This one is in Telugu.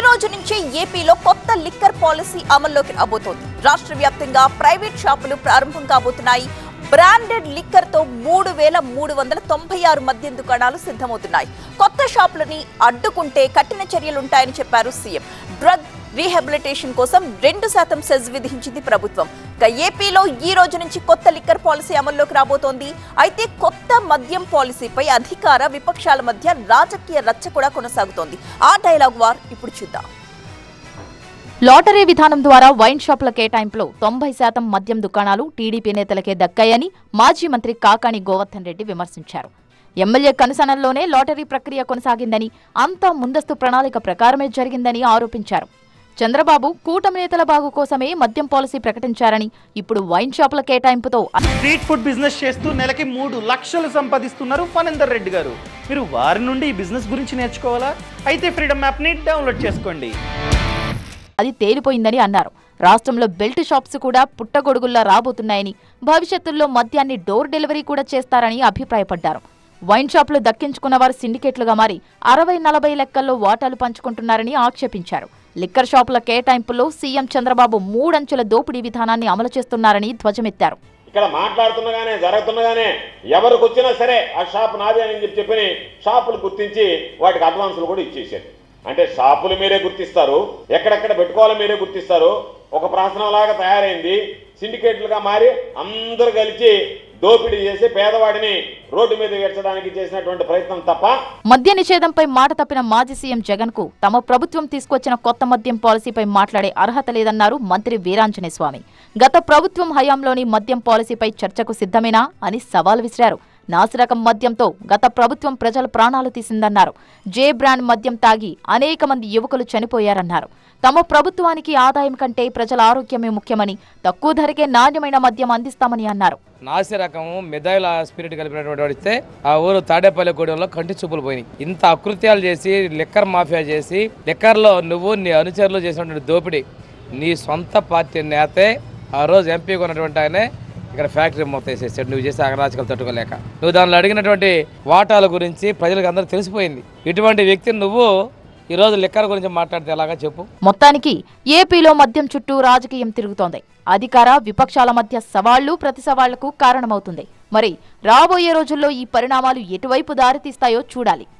రోజు నుంచే ఏపీలో కొత్త లిక్కర్ పాలసీ అమల్లోకి రాబోతోంది రాష్ట్ర వ్యాప్తంగా ప్రైవేట్ షాపులు ప్రారంభం కాబోతున్నాయి బ్రాండెడ్ లిక్కర్ తో మూడు వేల మూడు వందల తొంభై ఆరు మద్యం దుకాణాలు సిద్ధమవుతున్నాయి కొత్త షాపులని అడ్డుకుంటే కఠిన చర్యలుంటాయని చెప్పారు సీఎం డ్రగ్ రీహాబిలిటేషన్ కోసం రెండు శాతం సెజ్ విధించింది ప్రభుత్వం ఇక ఏపీలో ఈ రోజు నుంచి కొత్త లిక్కర్ పాలసీ అమల్లోకి రాబోతోంది అయితే కొత్త మద్యం పాలసీపై అధికార విపక్షాల మధ్య రాజకీయ రచ్చ కూడా కొనసాగుతోంది ఆ డైలాగ్ వార్ ఇప్పుడు చూద్దాం లాటరీ విధానం ద్వారా వైన్ షాపుల కేటాయింపులో తొంభై శాతం మద్యం దుకాణాలు టీడీపీ నేతలకే దక్కాయని మాజీ మంత్రి కాకాణి గోవర్ధన్ రెడ్డి విమర్శించారు ఎమ్మెల్యే కనుసనల్లోనే లాటరీ ప్రక్రియ కొనసాగిందని అంతా ముందస్తు ప్రణాళిక ప్రకారమే జరిగిందని ఆరోపించారు చంద్రబాబు కూటమి నేతల బాగు కోసమే మద్యం పాలసీ ప్రకటించారని ఇప్పుడు వైన్ షాపుల కేటాయింపుతో స్ట్రీట్ ఫుడ్ బిజినెస్ చేస్తూ నెలకి మూడు లక్షలు సంపాదిస్తున్నారు ఫణేందర్ రెడ్డి గారు మీరు వారి నుండి ఈ బిజినెస్ గురించి నేర్చుకోవాలా అయితే ఫ్రీడమ్ యాప్ని డౌన్లోడ్ చేసుకోండి అది తేలిపోయిందని అన్నారు రాష్ట్రంలో బెల్ట్ షాప్స్ కూడా పుట్టగొడుగుల్లా రాబోతున్నాయని భవిష్యత్తులో మద్యాన్ని డోర్ డెలివరీ కూడా చేస్తారని అభిప్రాయపడ్డారు వైన్ షాపులు దక్కించుకున్న వారు సిండికేట్లుగా మారి అరవై నలభై లెక్కల్లో వాటాలు పంచుకుంటున్నారని ఆక్షేపించారు లిక్కర్ షాపుల కేటాయింపులో సీఎం చంద్రబాబు మూడంచెల దోపిడీ విధానాన్ని అమలు చేస్తున్నారని ధ్వజమెత్తారు ఇక్కడ మాట్లాడుతుండగానే జరుగుతుండగానే ఎవరికి వచ్చినా సరే ఆ షాప్ నాదే అని చెప్పి చెప్పి షాపులు గుర్తించి వాటికి అడ్వాన్సులు కూడా ఇచ్చేసారు అంటే షాపులు మీరే గుర్తిస్తారు ఎక్కడెక్కడ పెట్టుకోవాలో మీరే గుర్తిస్తారు ఒక ప్రాసనంలాగా తయారైంది సిండికేట్లుగా మారి అందరూ కలిసి దోపిడీ చేసి పేదవాడిని రోడ్డు మీద వేర్చడానికి చేసినటువంటి ప్రయత్నం తప్ప మద్య నిషేధంపై మాట తప్పిన మాజీ సీఎం జగన్ కు తమ ప్రభుత్వం తీసుకొచ్చిన కొత్త మద్యం పాలసీపై మాట్లాడే అర్హత లేదన్నారు మంత్రి వీరాంజనేయ స్వామి గత ప్రభుత్వం హయాంలోని మద్యం పాలసీపై చర్చకు సిద్ధమేనా అని సవాల్ విసిరారు నాసిరకం మద్యంతో గత ప్రభుత్వం ప్రజల ప్రాణాలు తీసిందన్నారు జే బ్రాండ్ మద్యం తాగి అనేక మంది యువకులు చనిపోయారన్నారు తమ ప్రభుత్వానికి ఆదాయం కంటే ప్రజల ఆరోగ్యమే ముఖ్యమని తక్కువ ధరకే నాణ్యమైన మద్యం అందిస్తామని అన్నారు నాసి రకము మెదాయిల స్పిరిట్ కలిపినటువంటి వాడు ఇస్తే ఆ ఊరు తాడేపల్లి గూడెంలో కంటి చూపులు పోయినాయి ఇంత అకృత్యాలు చేసి లిక్కర్ మాఫియా చేసి లిక్కర్లో నువ్వు నీ అనుచరులు చేసినటువంటి దోపిడీ నీ సొంత పార్టీ నేతే ఆ రోజు ఎంపీగా ఉన్నటువంటి ఆయనే ఇక్కడ ఫ్యాక్టరీ మొత్తం వేసేసాడు నువ్వు చేసే అగరాచకాలు తట్టుకోలేక నువ్వు దానిలో అడిగినటువంటి వాటాల గురించి ప్రజలకు అందరూ తెలిసిపోయింది ఇటువంటి వ్యక్తిని నువ్వు ఈరోజు లిక్కర్ గురించి మాట్లాడితే ఎలాగా చెప్పు మొత్తానికి ఏపీలో మద్యం చుట్టూ రాజకీయం తిరుగుతోంది అధికార విపక్షాల మధ్య సవాళ్లు ప్రతి సవాళ్లకు కారణమవుతుంది మరి రాబోయే రోజుల్లో ఈ పరిణామాలు ఎటువైపు దారితీస్తాయో చూడాలి